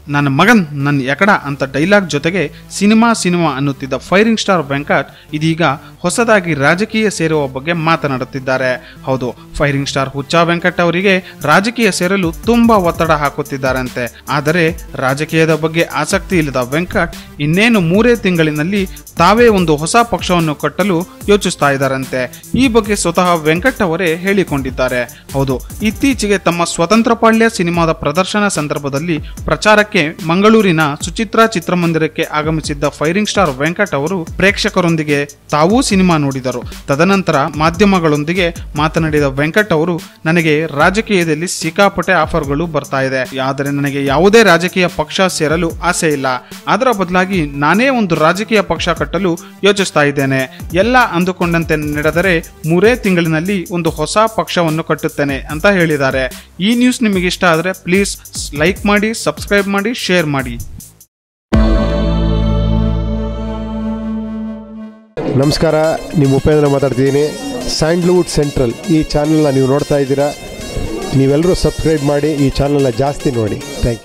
ನನ್ನ ಮಗನ್ ನನ್ನ ಎಕಡ ಅಂತ ಡೈಲಾಗ್ ಜೊತೆಗೆ ಸಿನಿಮಾ ಸಿನಿಮಾ ಅನ್ನುತ್ತಿದ್ದ ಫೈರಿಂಗ್ ಸ್ಟಾರ್ ವೆಂಕಟ್ ಇದೀಗ ಹೊಸದಾಗಿ ರಾಜಕೀಯ ಸೇರುವ ಬಗ್ಗೆ ಮಾತನಾಡುತ್ತಿದ್ದಾರೆ ಹೌದು ಫೈರಿಂಗ್ ಸ್ಟಾರ್ ಹುಚ್ಚ ವೆಂಕಟ್ ಅವರಿಗೆ ರಾಜಕೀಯ ಸೇರಲು ತುಂಬಾ ಒತ್ತಡ ಹಾಕುತ್ತಿದ್ದಾರಂತೆ ಆದರೆ ರಾಜಕೀಯದ ಬಗ್ಗೆ ಆಸಕ್ತಿ ಇಲ್ಲದ ವೆಂಕಟ್ ಇನ್ನೇನು ಮೂರೇ ತಿಂಗಳಿನಲ್ಲಿ ತಾವೇ ಒಂದು ಹೊಸ ಪಕ್ಷವನ್ನು ಕಟ್ಟಲು ಯೋಚಿಸ್ತಾ ಇದ್ದಾರಂತೆ ಈ ಬಗ್ಗೆ ಸ್ವತಃ ವೆಂಕಟ್ ಅವರೇ ಹೇಳಿಕೊಂಡಿದ್ದಾರೆ ಹೌದು ಇತ್ತೀಚೆಗೆ ತಮ್ಮ ಸ್ವತಂತ್ರ ಪಾಳ್ಯ ಸಿನಿಮಾದ ಪ್ರದರ್ಶನ ಸಂದರ್ಭದಲ್ಲಿ ಪ್ರಚಾರಕ್ಕೆ ಮಂಗಳೂರಿನ ಸುಚಿತ್ರಾ ಚಿತ್ರಮಂದಿರಕ್ಕೆ ಆಗಮಿಸಿದ್ದ ಫೈರಿಂಗ್ ಸ್ಟಾರ್ ವೆಂಕಟ್ ಅವರು ಪ್ರೇಕ್ಷಕರೊಂದಿಗೆ ತಾವೂ ಸಿನಿಮಾ ನೋಡಿದರು ತದನಂತರ ಮಾಧ್ಯಮಗಳೊಂದಿಗೆ ಮಾತನಾಡಿದ ವೆಂಕಟ್ ಅವರು ನನಗೆ ರಾಜಕೀಯದಲ್ಲಿ ಸಿಕ್ಕಾಪಟ್ಟೆ ಆಫರ್ಗಳು ಬರ್ತಾ ಇದೆ ಆದರೆ ನನಗೆ ಯಾವುದೇ ರಾಜಕೀಯ ಪಕ್ಷ ಸೇರಲು ಆಸೆ ಇಲ್ಲ ಅದರ ಬದಲಾಗಿ ನಾನೇ ಒಂದು ರಾಜಕೀಯ ಪಕ್ಷ ಕಟ್ಟಲು ಯೋಚಿಸ್ತಾ ಇದ್ದೇನೆ ಎಲ್ಲ ಅಂದುಕೊಂಡಂತೆ ನಡೆದರೆ ಮೂರೇ ತಿಂಗಳಿನಲ್ಲಿ ಒಂದು ಹೊಸ ಪಕ್ಷವನ್ನು ಕಟ್ಟುತ್ತೇನೆ ಅಂತ ಹೇಳಿದ್ದಾರೆ ಈ ನ್ಯೂಸ್ ನಿಮಗೆ ಇಷ್ಟ ಆದರೆ ಪ್ಲೀಸ್ ಲೈಕ್ ಮಾಡಿ ಸಬ್ಸ್ಕ್ರೈಬ್ ಮಾಡಿ ಶೇರ್ ಮಾಡಿ ನಮಸ್ಕಾರ ನಿಮ್ಮ ಉಪೇಂದ್ರ ಮಾತಾಡ್ತಿದ್ದೀನಿ ಸ್ಯಾಂಡ್ಲ್ವುಡ್ ಸೆಂಟ್ರಲ್ ಈ ಚಾನಲ್ನ ನೀವು ನೋಡ್ತಾ ಇದ್ದೀರಾ ನೀವೆಲ್ಲರೂ ಸಬ್ಸ್ಕ್ರೈಬ್ ಮಾಡಿ ಈ ಚಾನಲ್ನ ಜಾಸ್ತಿ ನೋಡಿ ಥ್ಯಾಂಕ್ ಯು